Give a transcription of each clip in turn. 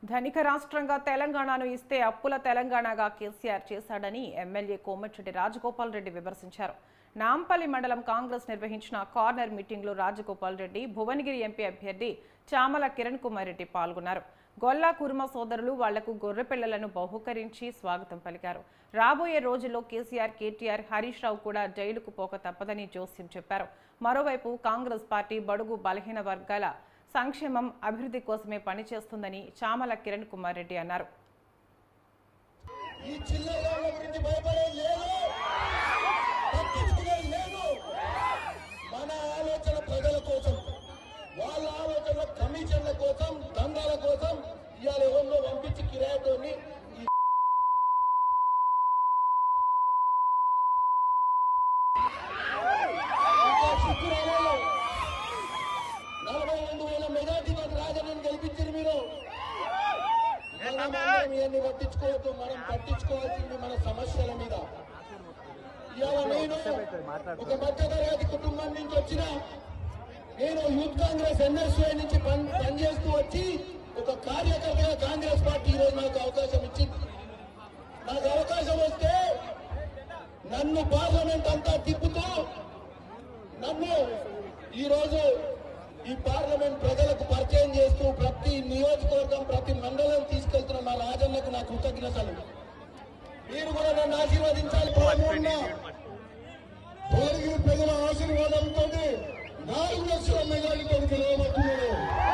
ధనిక రాష్ట్రంగా తెలంగాణను ఇస్తే అప్పుల తెలంగాణగా కేసీఆర్ చేశాడని ఎమ్మెల్యే కోమటిరెడ్డి రాజగోపాల్ రెడ్డి విమర్శించారు నాంపల్లి మండలం కాంగ్రెస్ నిర్వహించిన కార్నర్ మీటింగ్లో రాజగోపాల్ రెడ్డి భువనగిరి ఎంపీ అభ్యర్థి చామల కిరణ్ కుమార్ రెడ్డి పాల్గొన్నారు గొల్లా కుర్మ సోదరులు వాళ్లకు గొర్రెపిల్లలను బహుకరించి స్వాగతం పలికారు రాబోయే రోజుల్లో కేసీఆర్ కేటీఆర్ హరీష్ రావు కూడా జైలుకు పోక తప్పదని జోస్యం చెప్పారు మరోవైపు కాంగ్రెస్ పార్టీ బడుగు బలహీన వర్గాల సంక్షేమం అభివృద్ధి కోసమే పనిచేస్తుందని చామల కిరణ్ కుమార్ రెడ్డి అన్నారు ఈ చిల్లర గురించి భయపడేది లేదు పట్టించుకునేది లేదు మన ఆలోచన ప్రజల కోసం వాళ్ళ ఆలోచన కమిషన్ల కోసం దందాల కోసం ఇవాళ ఎవరినో పంపించి కిరాయితోని ఈ ఇంకా శుక్రవారం నలభై రెండు వేల మెజార్టీతో రాజన్నని గెలిపించారు మీరు మనం అందరం ఇవన్నీ పట్టించుకోవద్దు మనం పట్టించుకోవాల్సింది మన సమస్యల మీద ఇవాళ నేను ఒక మధ్యతరగతి కుటుంబం నుంచి వచ్చిన నేను యూత్ కాంగ్రెస్ ఎన్ఎస్ఏ నుంచి పని పనిచేస్తూ వచ్చి ఒక కార్యకర్తగా కాంగ్రెస్ పార్టీ ఈరోజు నాకు అవకాశం ఇచ్చింది నాకు అవకాశం వస్తే నన్ను పార్లమెంట్ అంతా తిప్పుతూ నన్ను ఈరోజు ఈ పార్లమెంట్ ప్రజలకు పరిచయం చేస్తూ ప్రతి నియోజకవర్గం ప్రతి మండలం తీసుకెళ్తున్న మా రాజన్నకు నా కృతజ్ఞతలు మీరు కూడా నన్ను ఆశీర్వదించాలి కోరుకుంటున్నా. భువనగిరి ప్రజల ఆశీర్వాదంతో నాలుగు లక్షల మెజారిటీతో గెలవబడుతున్నాడు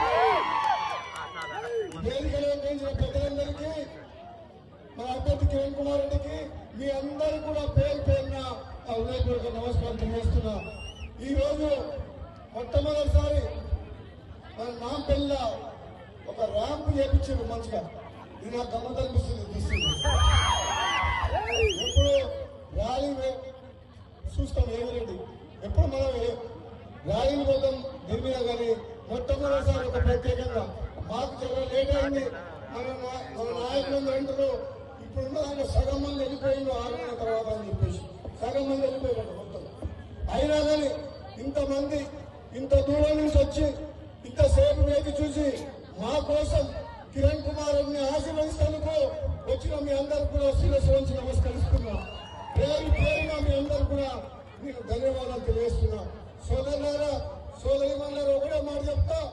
వేదికలో పెంచిన పెద్దలందరికీ మా అభ్యర్థి కిరణ్ కుమార్ రెడ్డికి మీ అందరూ కూడా పేరు పేరున ఆ హృదయపూర్వక నమస్కారం తెలియజేస్తున్నా ఈ రోజు మొట్టమొదటిసారి మన నాంపల్లిల ఒక ర్యాంప్ చేపించారు మంచిగా ఇది నాకు గమ్మత్ అనిపిస్తుంది చూస్తుంది ఎప్పుడు ర్యాలీ వే- చూస్తాం ఏమిరెడ్డి ఎప్పుడు మనం ఏ- ర్యాలీలు పోతాం నిర్మీన కానీ మొట్టమొదటిసారి ఒక ప్రత్యేకంగా మాకు చాలా లేట్ అయింది మన నా- మన నాయకులందరూ అంటారు ఇప్పుడున్న దాంట్లో సగం మంది వెళ్ళిపోయింది ఆరు నెలల తర్వాత అని చెప్పేసి సగం మంది వెళ్ళిపోయారు మొత్తం అయినా కానీ ఇంతమంది ఇంత దూరం నుంచి వచ్చి ఇంతసేపు వేచి చూసి మా కోసం కిరణ్ కుమార్ రెడ్డిని ఆశీర్వదించేందుకు వచ్చిన మీ అందరు కూడా శిరస్సు వంచి నమస్కరిస్తున్నా పేరు పేరున మీ అందరు కూడా మీకు ధన్యవాదాలు తెలియజేస్తున్నా సోదరులారా సోదరి ఒకటే మాట చెప్తా